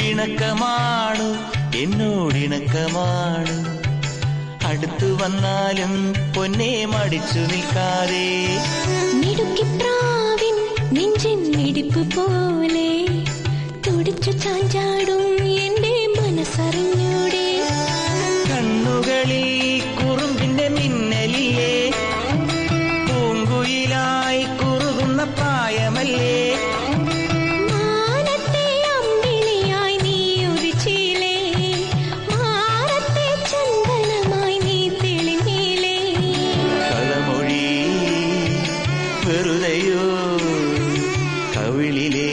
പിണക്കമാണ് എന്നോടിണക്കമാണ് അടുത്തു വന്നാലും പൊന്നെ മടിച്ചു നിൽക്കാതെ മിടുക്കിപ്രാവിൻ നെഞ്ചിൻ മിടിപ്പ് പോലെ തുടിച്ചു ചാഞ്ചാടും എന്റെ മനസ്സറിഞ്ഞൂടെ കണ്ണുകളിൽ കുറുമ്പിന്റെ മിന്നലില്ലേ പൂങ്കുയിലായി കുറുകുന്ന പ്രായമല്ലേ മാനത്തെ അമ്പിളിയായി നീ ഉദിച്ചില്ലേ മാറത്തെ ചന്ദനമായി നീ തെളിഞ്ഞില്ലേ കളമൊഴി വെറുതെയോ കവിളിലെ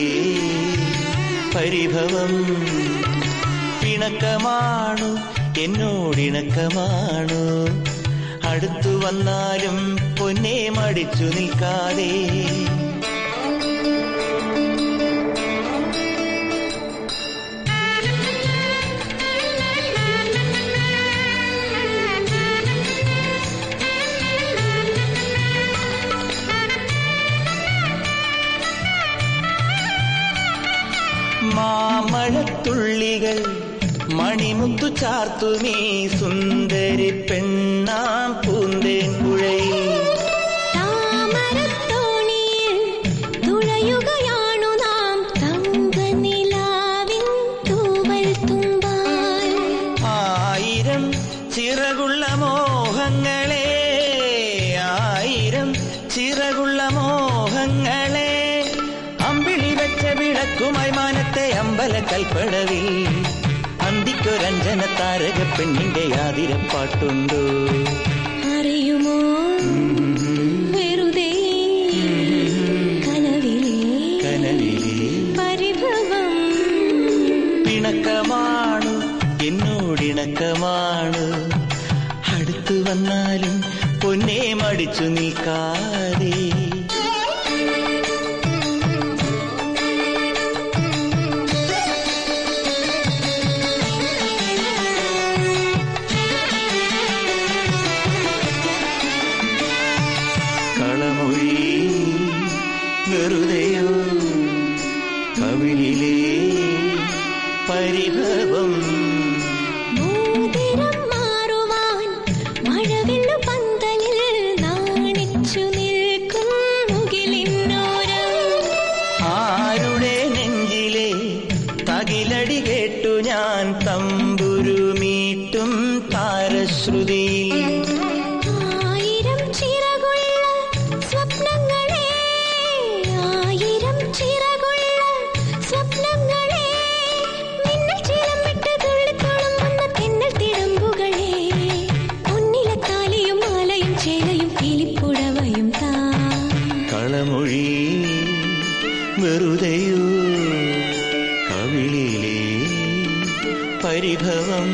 പരിഭവം പിണക്കമാണു എന്നോടിണക്കമാണു അടുത്തു വന്നാലും പൊന്നെ മടിച്ചു നിൽക്കാതെ മാമഴത്തുള്ളികൾ മണിമുത്തു ചാർത്തുമീ സുന്ദരി പെണ്ണാം പൂന്തേൻ പുഴയിൽ താമരത്തോണിയിൽ തുഴയുകയാണു നാം തങ്കനിലാവിൻ തൂവൽ തുമ്പാൽ ആയിരം ചിറകുള്ള മോഹങ്ങളെ ആയിരം ചിറകുള്ള മോഹങ്ങളെ അമ്പിളി വെച്ച വിളക്കുമായി മാനത്തെ അമ്പല കൽപ്പടവിൽ അന്തിക്കൊരഞ്ജന താരക പെണ്ണിന്റെ ആതിരപ്പാട്ടുണ്ടോ അറിയുമോ വെറുതെ കനവിലെ കനലിലെ പരിഭവം പിണക്കമാണു എന്നോടിണക്കമാണ് അടുത്തു വന്നാലും പൊന്നെ മടിച്ചു നിൽക്കാതെ കളമൊഴി വെറുതെയോ കവിളിലെ പരിഭവം മോതിരം മാറുവാൻ മഴവില്ലു പന്തലിൽ നാണിച്ചു നിൽക്കും മുകിലിന്നോരം ആരുടെ നെഞ്ചിലെ തകിലടി കേട്ടു ഞാൻ തമ്പുരുമീട്ടും താരശ്രുതിയിൽ ആയിരം ചിറകുള്ള സ്വപ്നങ്ങളെ ആയിരം ചിറകുള്ള സ്വപ്നങ്ങളെ മിന്നൽ ചിലമ്പിട്ട് തുള്ളിത്തുളുമ്പുന്ന തെന്നൽ തിടമ്പുകളെ പൊന്നിലെ താലിയും മാലയും ചേലയും കിളിപ്പുഴവയും താ കളമൊഴി വെറുതെയോ കവിളിലെ പരിഭവം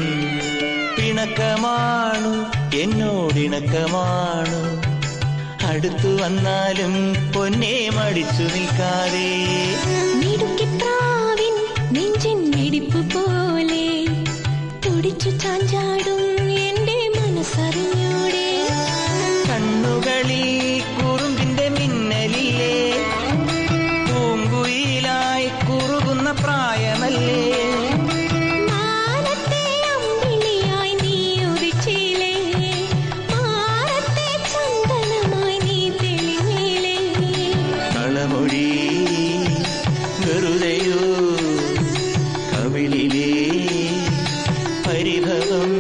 പിണക്കമാണു എന്നോടിണക്കമാണു അടുത്തു വന്നാലും പൊന്നെ മടിച്ചു നിൽക്കാതെ മിടുക്കിപ്രാവിൻ നെഞ്ചിൻ മിടിപ്പ് പോലെ തുടിച്ചു ചാഞ്ചാടും എന്റെ മനസ്സറിഞ്ഞൂടെ കണ്ണുകളിൽ കുറുമ്പിന്റെ മിന്നലില്ലേ പൂങ്കുയിലായി കുറുകുന്ന പ്രായമല്ലേ മാനത്തെ അമ്പിളിയായി നീ ഉദിച്ചില്ലേ മാറത്തെ ചന്ദനമായി നീ തെളിഞ്ഞില്ലേ കളമൊഴി വെറുതെയോ കവിളിലെ പരിഭവം